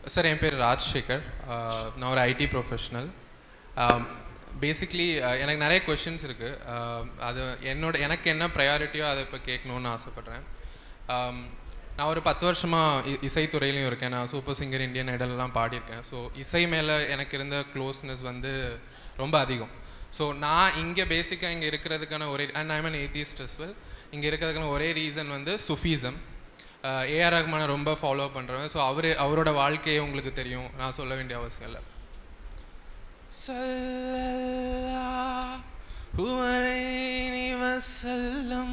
sir என் பேர் ராஜ்சேகர் ஆஹ் நான் ஒரு ஐடி ப்ரொஃபஷனல் பேசிக்லி எனக்கு நிறைய கொஷின்ஸ் இருக்குது அது என்னோட எனக்கு என்ன ப்ரையாரிட்டியோ அதை இப்போ கேட்கணுன்னு ஆசைப்பட்றேன் ஆம், நான் ஒரு பத்து வருஷமாக இசைத்துறையிலையும் இருக்கேன் நான் சூப்பர் சிங்கர் இந்தியன் ஐடல்லாம் பாடியிருக்கேன் ஸோ இசை மேலே எனக்கு இருந்த க்ளோஸ்னஸ் வந்து ரொம்ப அதிகம் ஸோ நான் இங்கே பேசிக்காக இங்கே இருக்கிறதுக்கான ஒரே and I'm an atheist as well இங்கே இருக்கிறதுக்கான ஒரே ரீசன் வந்து சுஃபிசம் ஏஆர் ரஹ்மானை ரொம்ப ஃபாலோ பண்ணுறேன் ஸோ அவர் அவரோட வாழ்க்கையே உங்களுக்கு தெரியும் நான் சொல்ல வேண்டிய அவசியம் இல்லை சல்லல்லாஹு அலைஹி வஸல்லம்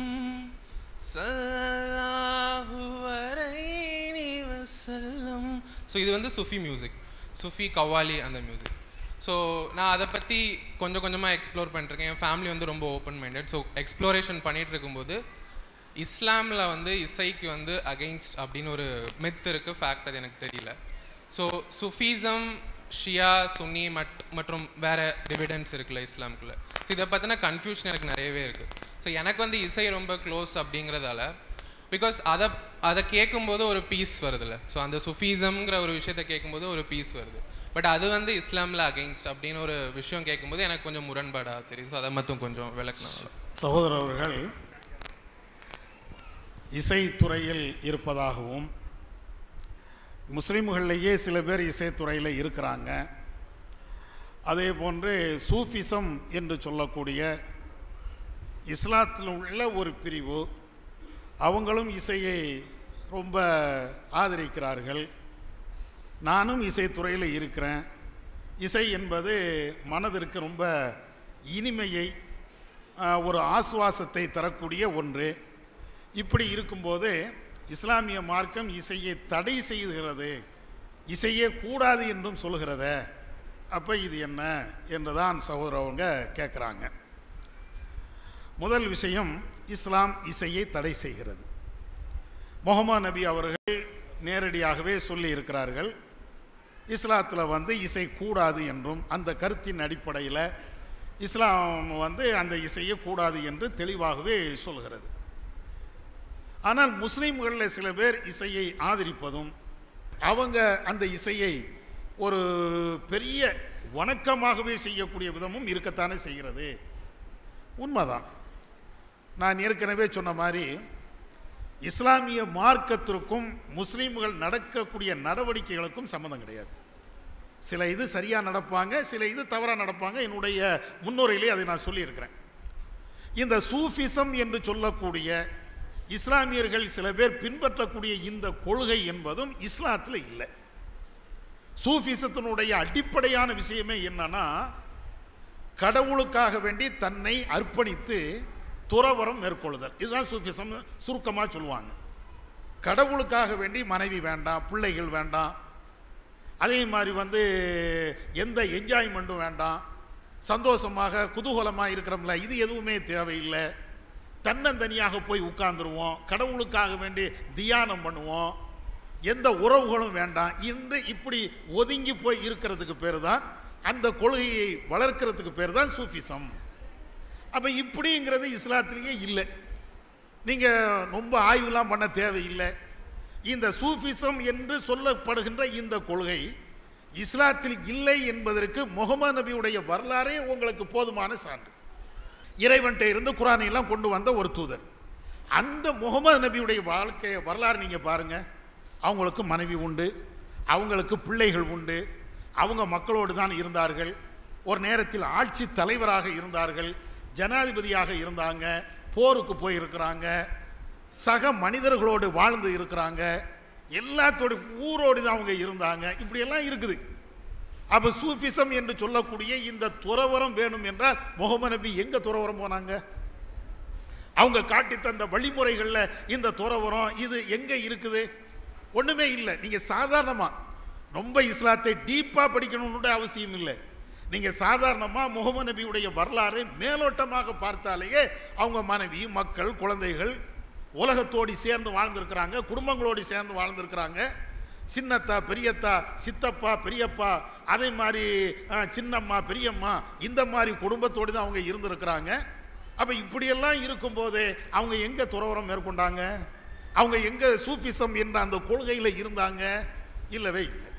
சல்லல்லாஹு அலைஹி வஸல்லம் ஸோ இது வந்து சுஃபி மியூசிக் சுஃபி கவ்வாலி அந்த மியூசிக் ஸோ நான் அதை பற்றி கொஞ்சம் கொஞ்சமாக எக்ஸ்ப்ளோர் பண்ணிருக்கேன் என் ஃபேமிலி வந்து ரொம்ப ஓப்பன் மைண்டட் ஸோ எக்ஸ்ப்ளோரேஷன் பண்ணிட்டு இருக்கும்போது இஸ்லாமில் வந்து இசைக்கு வந்து அகெயின்ஸ்ட் அப்படின்னு ஒரு மித் இருக்குது ஃபேக்ட் அது எனக்கு தெரியல ஸோ சுஃபிசம் ஷியா சுன்னி மட் மற்றும் வேறு டிவிடன்ஸ் இருக்குல்ல இஸ்லாமுக்குள்ள ஸோ இதை பற்றின கன்ஃபியூஷன் எனக்கு நிறையவே இருக்குது ஸோ எனக்கு வந்து இசை ரொம்ப க்ளோஸ் அப்படிங்கிறதால பிகாஸ் அதை அதை கேட்கும்போது ஒரு பீஸ் வருதுல்ல ஸோ அந்த சுஃபிசம்ங்கிற ஒரு விஷயத்தை கேட்கும்போது ஒரு பீஸ் வருது பட் அது வந்து இஸ்லாமில் அகெயின்ஸ்ட் அப்படின்னு ஒரு விஷயம் கேட்கும்போது எனக்கு கொஞ்சம் முரண்பாடாக தெரியும் ஸோ அதை மட்டும் கொஞ்சம் விளக்கணும் சகோதரர் அவர்கள் இசைத்துறையில் இருப்பதாகவும் முஸ்லீம்களிலேயே சில பேர் இசைத்துறையில் இருக்கிறாங்க அதே போன்று சூஃபிசம் என்று சொல்லக்கூடிய இஸ்லாத்தில் உள்ள ஒரு பிரிவு அவங்களும் இசையை ரொம்ப ஆதரிக்கிறார்கள் நானும் இசைத்துறையில் இருக்கிறேன் இசை என்பது மனதிற்கு ரொம்ப இனிமையை ஆஹ், ஒரு ஆசுவாசத்தை தரக்கூடிய ஒன்று இப்படி இருக்கும்போது இஸ்லாமிய மார்க்கம் இசையை தடை செய்கிறது இசையே கூடாது என்றும் சொல்கிறத அப்போ இது என்ன என்று தான் சகோதரவங்க கேட்குறாங்க முதல் விஷயம் இஸ்லாம் இசையை தடை செய்கிறது முகமது நபி அவர்கள் நேரடியாகவே சொல்லி இருக்கிறார்கள் இஸ்லாத்தில் வந்து இசை கூடாது என்றும் அந்த கருத்தின் அடிப்படையில் இஸ்லாம் வந்து அந்த இசையை கூடாது என்று தெளிவாகவே சொல்கிறது ஆனால் முஸ்லீம்களில் சில பேர் இசையை ஆதரிப்பதும் அவங்க அந்த இசையை ஒரு பெரிய வணக்கமாகவே செய்யக்கூடிய விதமும் இருக்கத்தானே செய்கிறது உண்மைதான் நான் ஏற்கனவே சொன்ன மாதிரி இஸ்லாமிய மார்க்கத்திற்கும் முஸ்லீம்கள் நடக்கக்கூடிய நடவடிக்கைகளுக்கும் சம்மந்தம் கிடையாது சில இது சரியாக நடப்பாங்க சில இது தவறாக நடப்பாங்க என்னுடைய முன்னுரையிலே அதை நான் சொல்லியிருக்கிறேன் இந்த சூஃபிசம் என்று சொல்லக்கூடிய இஸ்லாமியர்கள் சில பேர் பின்பற்றக்கூடிய இந்த கொள்கை என்பதும் இஸ்லாத்தில் இல்லை சூஃபிசத்தினுடைய அடிப்படையான விஷயமே என்னன்னா கடவுளுக்காக வேண்டி தன்னை அர்ப்பணித்து துறவரம் மேற்கொள்ளுதல் இதுதான் சூஃபிசம் சுருக்கமாக சொல்லுவாங்க கடவுளுக்காக வேண்டி மனைவி வேண்டாம் பிள்ளைகள் வேண்டாம் அதே மாதிரி வந்து எந்த என்ஜாய்மெண்ட்டும் வேண்டாம் சந்தோஷமாக குதூகலமாக இருக்கிறோம்ல இது எதுவுமே தேவையில்லை தன்னந்தனியாக போய் உட்கார்ந்துருவோம் கடவுளுக்காக வேண்டி தியானம் பண்ணுவோம் எந்த உறவுகளும் வேண்டாம் இன்று இப்படி ஒதுங்கி போய் இருக்கிறதுக்கு பேர் தான் அந்த கொள்கையை வளர்க்கிறதுக்கு பேர் தான் சூஃபிசம் அப்போ இப்படிங்கிறது இஸ்லாத்திலேயே இல்லை நீங்கள் ரொம்ப ஆய்வுலாம் பண்ண தேவையில்லை இந்த சூஃபிசம் என்று சொல்லப்படுகின்ற இந்த கொள்கை இஸ்லாத்தில் இல்லை என்பதற்கு முகமது நபியுடைய வரலாறே உங்களுக்கு போதுமான சான்று இறைவன்கிட்ட இருந்து குரானை எல்லாம் கொண்டு வந்த ஒரு தூதர் அந்த முகமது நபியுடைய வாழ்க்கைய வரலாறு நீங்கள் பாருங்க அவங்களுக்கு மனைவி உண்டு அவங்களுக்கு பிள்ளைகள் உண்டு அவங்க மக்களோடு தான் இருந்தார்கள் ஒரு நேரத்தில் ஆட்சி தலைவராக இருந்தார்கள் ஜனாதிபதியாக இருந்தாங்க போருக்கு போயிருக்கிறாங்க சக மனிதர்களோடு வாழ்ந்து இருக்கிறாங்க எல்லாத்தோட ஊரோடு தான் அவங்க இருந்தாங்க இப்படியெல்லாம் இருக்குது அப்போ சூஃபிசம் என்று சொல்லக்கூடிய இந்த துறவரம் வேணும் என்றால் முகமது நபி எங்க துறவரம் போனாங்க அவங்க காட்டி தந்த வழிமுறைகளில் இந்த துறவரம் இது எங்க இருக்குது ஒண்ணுமே இல்லை நீங்க சாதாரணமா ரொம்ப இஸ்லாத்தை டீப்பா படிக்கணும்னு அவசியம் இல்லை நீங்க சாதாரணமா முகமது நபியுடைய வரலாறை மேலோட்டமாக பார்த்தாலேயே அவங்க மனைவி மக்கள் குழந்தைகள் உலகத்தோடு சேர்ந்து வாழ்ந்திருக்கிறாங்க குடும்பங்களோடு சேர்ந்து வாழ்ந்திருக்கிறாங்க சின்னத்தா பெரியத்தா சித்தப்பா பெரியப்பா அதே மாதிரி அஹ், சின்னம்மா பெரியம்மா இந்த மாதிரி குடும்பத்தோடு தான் அவங்க இருந்திருக்கிறாங்க அப்போ இப்படியெல்லாம் இருக்கும்போது அவங்க எங்கே துறவரம் மேற்கொண்டாங்க அவங்க எங்கே சூஃபிசம் என்ற அந்த கொள்கையில் இருந்தாங்க இல்லவே இல்லை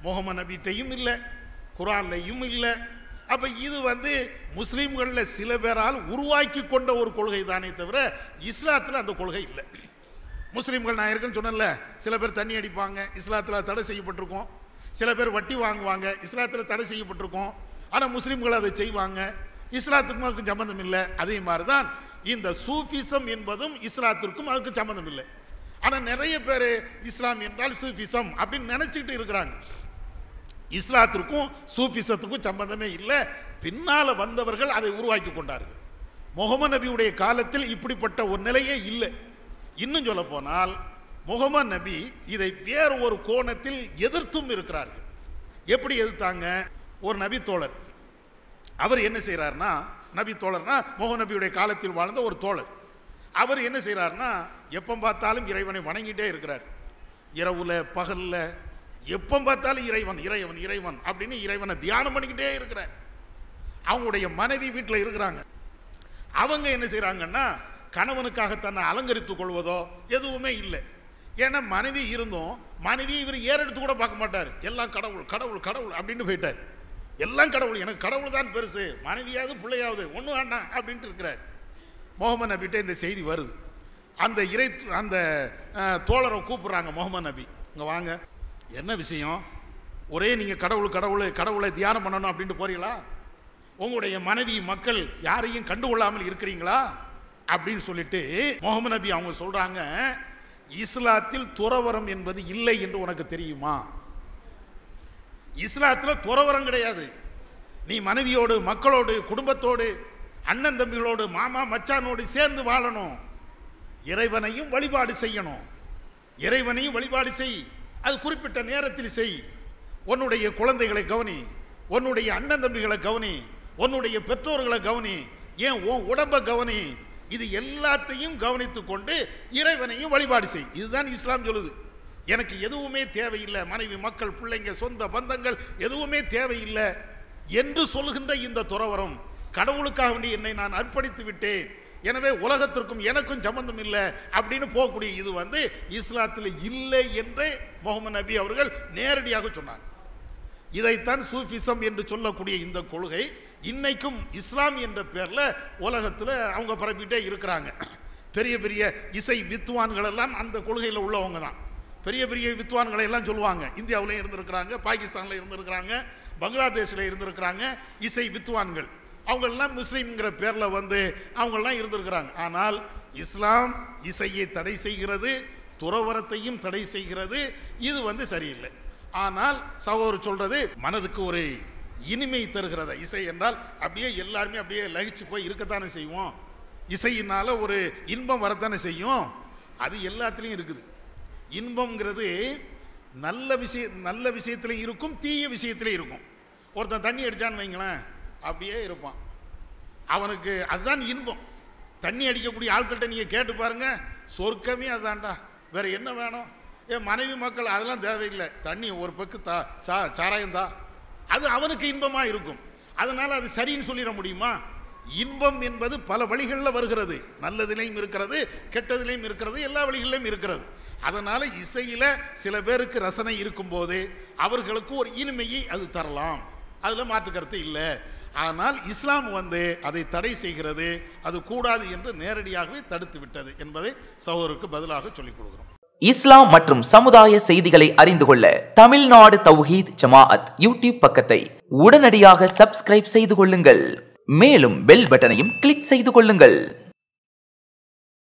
முகமது நபிட்டையும் இல்லை குரான்லையும் இல்லை அப்ப இது வந்து முஸ்லீம்கள்ல சில பேரால் உருவாக்கி கொண்ட ஒரு கொள்கை தானே தவிர இஸ்லாத்துல அந்த கொள்கை இல்லை முஸ்லீம்கள் நான் இருக்குன்னு சொன்னேன்ல சில பேர் தண்ணி அடிப்பாங்க இஸ்லாத்தில் தடை செய்யப்பட்டிருக்கும் சில பேர் வட்டி வாங்குவாங்க இஸ்லாத்தில் தடை செய்யப்பட்டிருக்கும் ஆனால் முஸ்லீம்கள் அதை செய்வாங்க இஸ்லாத்துக்கும் அதுக்கும் சம்பந்தம் இல்லை அதே மாதிரி தான் இந்த சூஃபிசம் என்பதும் இஸ்லாத்திற்கும் அதுக்கு சம்பந்தம் இல்லை ஆனால் நிறைய பேர் இஸ்லாம் என்றால் சூஃபிசம் அப்படின்னு நினச்சிக்கிட்டு இருக்கிறாங்க இஸ்லாத்திற்கும் சூஃபிசத்துக்கும் சம்பந்தமே இல்லை பின்னால வந்தவர்கள் அதை உருவாக்கி கொண்டார்கள் முகமது நபியுடைய காலத்தில் இப்படிப்பட்ட ஒரு நிலையே இல்லை இன்னும் சொல்ல போனால் முகமது நபி இதை வேறு ஒரு கோணத்தில் எதிர்த்தும் இருக்கிறார்கள் எப்படி எதிர்த்தாங்க ஒரு நபி தோழர் அவர் என்ன செய்கிறார்னா நபி தோழர்னா முகமது நபியுடைய காலத்தில் வாழ்ந்த ஒரு தோழர் அவர் என்ன செய்கிறார்னா எப்போ பார்த்தாலும் இறைவனை வணங்கிட்டே இருக்கிறார் இரவுல பகல்ல எப்போ பார்த்தாலும் இறைவன் இறைவன் இறைவன் அப்படின்னு இறைவனை தியானம் பண்ணிக்கிட்டே இருக்கிறார் அவங்களுடைய மனைவி வீட்டில் இருக்கிறாங்க அவங்க என்ன செய்கிறாங்கன்னா கணவனுக்காக தன்னை அலங்கரித்துக் கொள்வதோ எதுவுமே இல்லை ஏன்னா மனைவி இருந்தும் மனைவி இவர் ஏறெடுத்து கூட பார்க்க மாட்டார் எல்லாம் கடவுள் கடவுள் கடவுள் அப்படின்னு போயிட்டார் எல்லாம் கடவுள் எனக்கு கடவுள் தான் பெருசு மனைவியாவது பிள்ளையாவது ஒன்றும் வேண்டாம் அப்படின்ட்டு இருக்கிறார் முகமது நபிகிட்ட இந்த செய்தி வருது அந்த இறை அந்த அஹ், தோழரை கூப்பிடுறாங்க முகமது நபி இங்கே வாங்க என்ன விஷயம் ஒரே நீங்கள் கடவுள் கடவுள் கடவுளை தியானம் பண்ணணும் அப்படின்ட்டு போறீங்களா உங்களுடைய மனைவி மக்கள் யாரையும் கண்டுகொள்ளாமல் இருக்கிறீங்களா அப்படின்னு சொல்லிட்டு முகமது நபி அவங்க சொல்றாங்க இஸ்லாத்தில் துறவரம் என்பது இல்லை என்று உனக்கு தெரியுமா இஸ்லாத்தில் துறவரம் கிடையாது நீ மனைவியோடு மக்களோடு குடும்பத்தோடு அண்ணன் தம்பிகளோடு மாமா மச்சானோடு சேர்ந்து வாழணும் இறைவனையும் வழிபாடு செய்யணும் இறைவனையும் வழிபாடு செய் அது குறிப்பிட்ட நேரத்தில் செய் உன்னுடைய குழந்தைகளை கவனி உன்னுடைய அண்ணன் தம்பிகளை கவனி உன்னுடைய பெற்றோர்களை கவனி ஏன் உன் உடம்ப கவனி இது எல்லாத்தையும் கவனித்துக் கொண்டு இறைவனையும் வழிபாடு செய் இதுதான் இஸ்லாம் சொல்லுது எனக்கு எதுவுமே தேவையில்லை மனைவி மக்கள் பிள்ளைங்க சொந்த பந்தங்கள் எதுவுமே தேவையில்லை என்று சொல்லுகின்ற இந்த துறவரம் கடவுளுக்காக வேண்டி என்னை நான் அர்ப்பணித்து விட்டேன் எனவே உலகத்திற்கும் எனக்கும் சம்பந்தம் இல்லை அப்படின்னு போகக்கூடிய இது வந்து இஸ்லாத்தில் இல்லை என்றே முகமது நபி அவர்கள் நேரடியாக சொன்னாங்க இதைத்தான் சூஃபிசம் என்று சொல்லக்கூடிய இந்த கொள்கை இன்னைக்கும் இஸ்லாம் என்ற பேர்ல உலகத்தில் அவங்க பரப்பிட்டே இருக்கிறாங்க பெரிய பெரிய இசை வித்துவான்கள் எல்லாம் அந்த கொள்கையில் உள்ளவங்க தான் பெரிய பெரிய வித்துவான்களை எல்லாம் சொல்லுவாங்க இந்தியாவிலையும் இருந்திருக்கிறாங்க பாகிஸ்தானில் இருந்திருக்கிறாங்க பங்களாதேஷில் இருந்திருக்கிறாங்க இசை வித்துவான்கள் அவங்கெல்லாம் முஸ்லீம்ங்கிற பேரில் வந்து அவங்கெல்லாம் இருந்திருக்கிறாங்க ஆனால் இஸ்லாம் இசையை தடை செய்கிறது துறவரத்தையும் தடை செய்கிறது இது வந்து சரியில்லை ஆனால் சகோதரர் சொல்றது மனதுக்கு ஒரு இனிமை தருகிறத இசை என்றால் அப்படியே எல்லாருமே அப்படியே லகிச்சு போய் இருக்கத்தானே செய்வோம் இசையினால ஒரு இன்பம் வரத்தானே செய்யும் அது எல்லாத்துலேயும் இருக்குது இன்பம்ங்கிறது நல்ல விஷய நல்ல விஷயத்துலையும் இருக்கும் தீய விஷயத்துலையும் இருக்கும் ஒருத்தன் தண்ணி அடிச்சான்னு வைங்களேன் அப்படியே இருப்பான் அவனுக்கு அதுதான் இன்பம் தண்ணி அடிக்கக்கூடிய ஆட்கள்கிட்ட நீங்கள் கேட்டு பாருங்க சொர்க்கமே அதுதான்டா வேற என்ன வேணும் என் மனைவி மக்கள் அதெல்லாம் தேவையில்லை தண்ணி ஒரு பக்கு தா சா சாராயம் தா அது அவனுக்கு இன்பமாக இருக்கும் அதனால் அது சரின்னு சொல்லிட முடியுமா இன்பம் என்பது பல வழிகளில் வருகிறது நல்லதிலையும் இருக்கிறது கெட்டதிலையும் இருக்கிறது எல்லா வழிகளிலும் இருக்கிறது அதனால் இசையில் சில பேருக்கு ரசனை இருக்கும்போது அவர்களுக்கு ஒரு இனிமையை அது தரலாம் அதில் மாற்று கருத்து இல்லை ஆனால் இஸ்லாம் வந்து அதை தடை செய்கிறது அது கூடாது என்று நேரடியாகவே தடுத்து விட்டது என்பதை சகோதரருக்கு பதிலாக சொல்லிக் கொடுக்கிறோம் இஸ்லாம் மற்றும் சமுதாய செய்திகளை அறிந்து கொள்ள தமிழ்நாடு தௌஹீத் ஜமாஅத் யூடியூப் பக்கத்தை உடனடியாக சப்ஸ்கிரைப் செய்து கொள்ளுங்கள் மேலும் பெல் பட்டனையும் கிளிக் செய்து கொள்ளுங்கள்